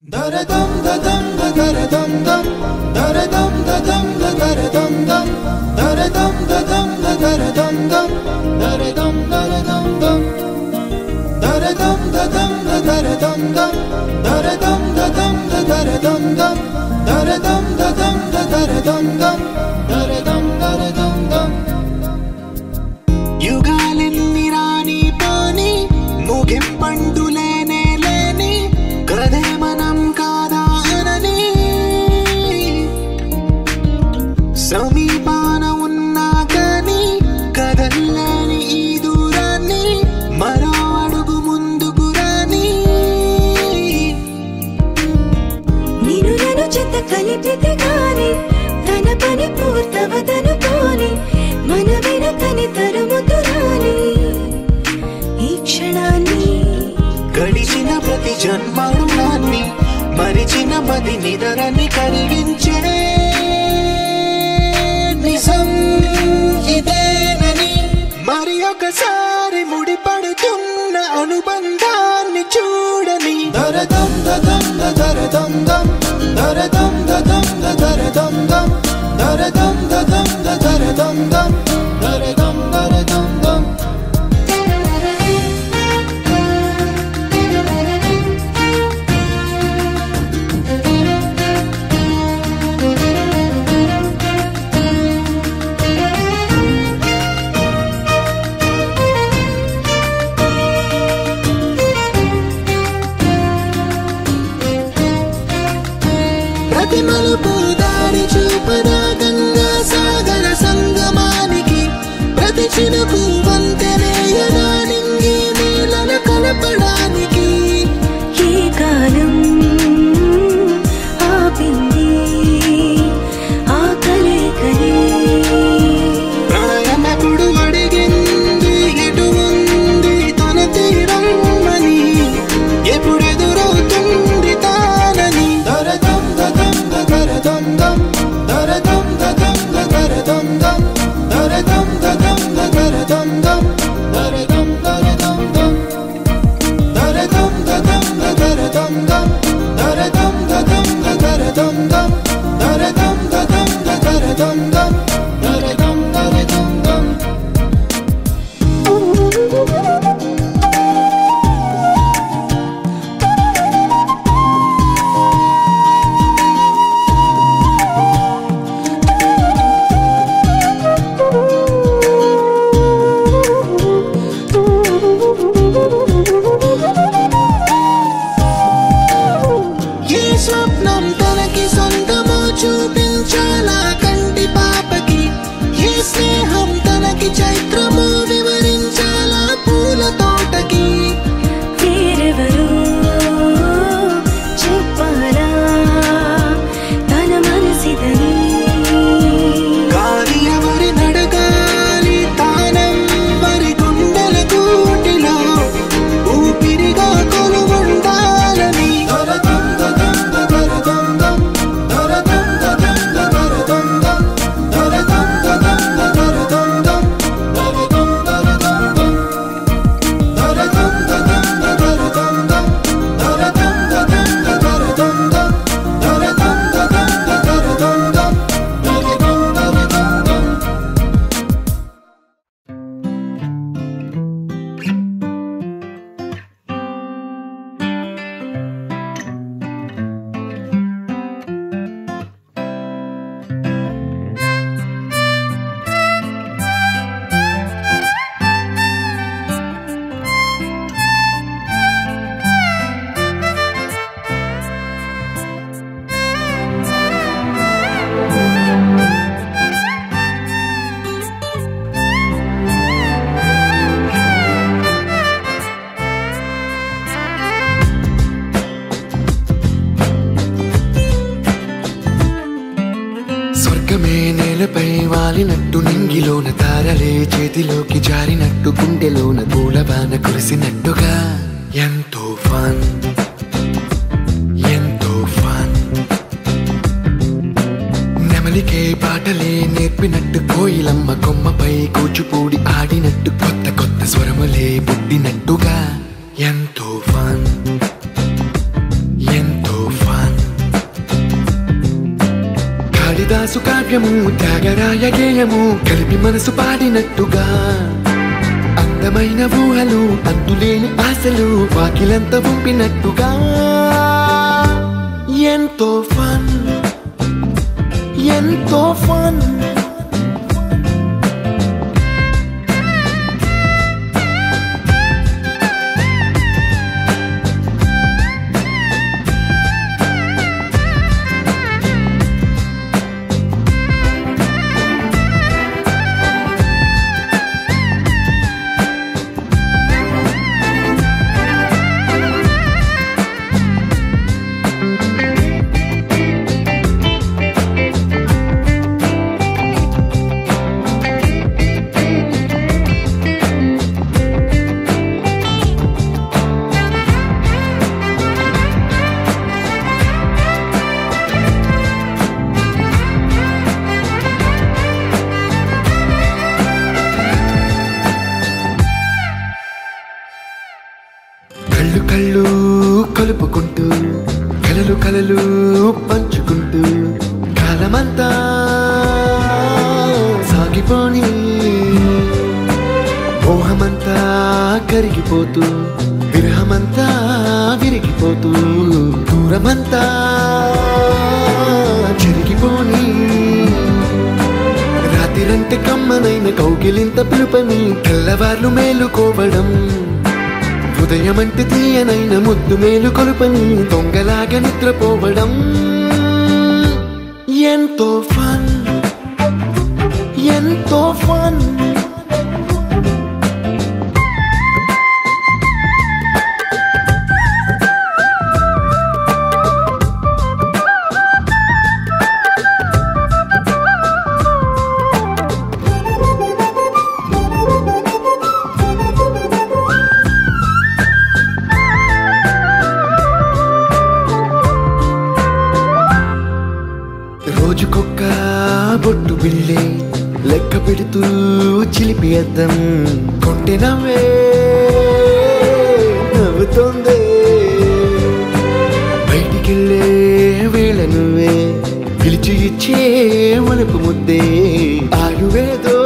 దరదం దదం దరదం దం దరదం దదం దరదం దం దరదం దదం దరదం దం దరదం దరదం దం దరదం దదం దరదం దం దరదం దదం దరదం దం దరదం దదం దరదం దం దరదం దరదం దం యుగాలెన్ని రాని పోని ముగింపండు లేనే లేని కదే మనం కాదా అనని సమీపాన ఉన్నా కానీ కదల్లేని ఈ దూరాన్ని మరో అడుగు ముందుకు రాని నిన్ను నన్ను చెత్త కలిపితే గాని తన పని పూర్తవదనుకోని మన వెనకని తరుముతురాని ఈ క్షణాన్ని గడిచిన ప్రతి జన్మరుణాన్ని మరిచిన మది నిదరని కలిగించే నిజం ఇదేనని మరి ఒకసారి ముడిపడుతున్న అనుబంధాన్ని చూడని దరదం దదం దరదం దం దరదం దదం దరదం దం దరదం దదం దరదం దం దరదం దరదం దం ప్రతి మలుపు దారి చూపదా గంగా సాగర సంగమానికి ప్రతి చినుకు వంతెనేయదా నింగి నీళ్ళను కలపడానికి ఏ కాలం ఆపింది ఆ కలయికని ప్రళయమకుడు అడిగింది ఎటు ఉంది తన తీరమ్మని ఎప్పుడెదురవుతుంది తానని దరదం దదం దరదం దం దరదం దదం దరదం దం దరదం దదం దరదం దం దరదం దరదం దం దరదం దదం దరదం దం దరదం దదం దరదం దం దరదం దదం దరదం దం దరదం దరదం దం ఏ స్వప్నం తనకి సొంతమో చూపించాలా కంటి పాపకి ఏ స్నేహం తనకి చైత్రమో వివరించాలా పూల తోటకి వేరెవరు చెప్పాలా తన మనసిదని గాలి ఎవరి నడగాలి తానం మరి గుండెల కూటిలో ఊపిరిగా కొలువుండాలని దరదం దదం దరదం దం దరదం దదం దరదం దం దరదం దదం దరదం దం దరదం దరదం దం దరదం దదం దరదం దం దరదం దదం దరదం దం దరదం దదం దరదం దం దరదం దరదం దం స్వర్గమే నేలపై వాలినట్టు నింగిలోన తారలే చేతిలోకి జారినట్టు గుండెలోన పూలబాన కురిసినట్టుగా ఎంతో ఫన్ ఎంతో ఫన్ నెమలికే పాటలే నేర్పినట్టు కోయిలమ్మ కొమ్మపై కూచిపూడి ఆడినట్టు కొత్త కొత్త స్వరములే పుట్టినట్టుగా ఎంతో ఫన్ ఎంతో కాళిదాసు కావ్యము త్యాగరాయ గేయము కలిపి మనసు పాడినట్టుగా అందమైన ఊహలు అంతులేని ఆశలు వాకిలంత పంపినట్టుగా ఎంతో ఫన్ ఎంతో ఫన్ కళ్ళు కళ్ళు కలుపుకుంటూ కలలు కలలు పంచుకుంటూ కాలమంతా సాగిపోని మోహమంతా కరిగిపోతూ విరహమంతా విరిగిపోతూ దూరమంతా చెరిగిపోని రాత్రిరంటే కమ్మనైన కౌగిలింత పిలుపని తెల్లవార్లు మేలుకోవడం హృదయమంటే తీయనైన ముద్దు మేలు కొలుపని దొంగలాగా నిద్రపోవడం ఎంతో ఫన్ ఎంతో ఫన్ రోజుకొక్క బొట్టు బిళ్ళే లెక్క పెడుతూ చిలిపి అద్దం కొంటె నవ్వే నవ్వుతోందే బయటికెళ్ళే వేళ నువ్వే పిలిచి ఇచ్చే వలుపు ముద్దే ఆయువేదో